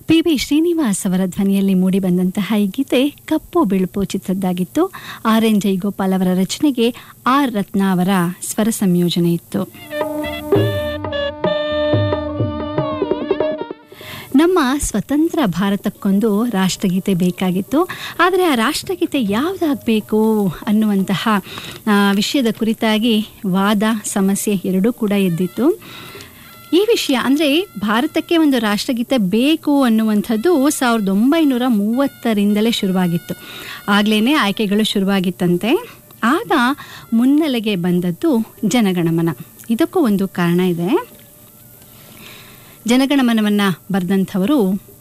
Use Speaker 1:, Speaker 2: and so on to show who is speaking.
Speaker 1: P B Srinivas ಅವರ ಧ್ವನಿಯಲ್ಲಿ ಮೂಡಿಬಂದಂತಹ ಈ ಗೀತೆ ಕಪ್ಪು ಬಿಳುಪು ಚಿತ್ರದ್ದಾಗಿತ್ತು ಆರ್ ಎನ್ ಜೈಗೋಪಾಲ್ ಅವರ ರಚನೆಗೆ ಆರ್ ರತ್ನ ಅವರ ಸ್ವರ ಸಂಯೋಜನೆ ಇತ್ತು ನಮ್ಮ ಸ್ವತಂತ್ರ ಭಾರತಕ್ಕೊಂದು ರಾಷ್ಟ್ರಗೀತೆ ಬೇಕಾಗಿತ್ತು ಆದರೆ ಆ ರಾಷ್ಟ್ರಗೀತೆ ಯಾವುದಾಗಬೇಕು ಅನ್ನುವಂತಹ ಆ, ವಿಷಯದ ಕುರಿತಾಗಿ ವಾದ ಸಮಸ್ಯೆ ಎರಡೂ ಕೂಡ ಎದ್ದಿತ್ತು ಈ ವಿಷಯ ಅಂದರೆ ಭಾರತಕ್ಕೆ ಒಂದು ರಾಷ್ಟ್ರಗೀತೆ ಬೇಕು ಅನ್ನುವಂಥದ್ದು ಸಾವಿರದ ಒಂಬೈನೂರ ಮೂವತ್ತರಿಂದಲೇ ಶುರುವಾಗಿತ್ತು ಆಗಲೇ ಆಯ್ಕೆಗಳು ಶುರುವಾಗಿತ್ತಂತೆ ಆಗ ಮುನ್ನೆಲೆಗೆ ಬಂದದ್ದು ಜನಗಣಮನ ಇದಕ್ಕೂ ಒಂದು ಕಾರಣ ಇದೆ ಜನಗಣಮನವನ್ನು ಬರೆದಂಥವರು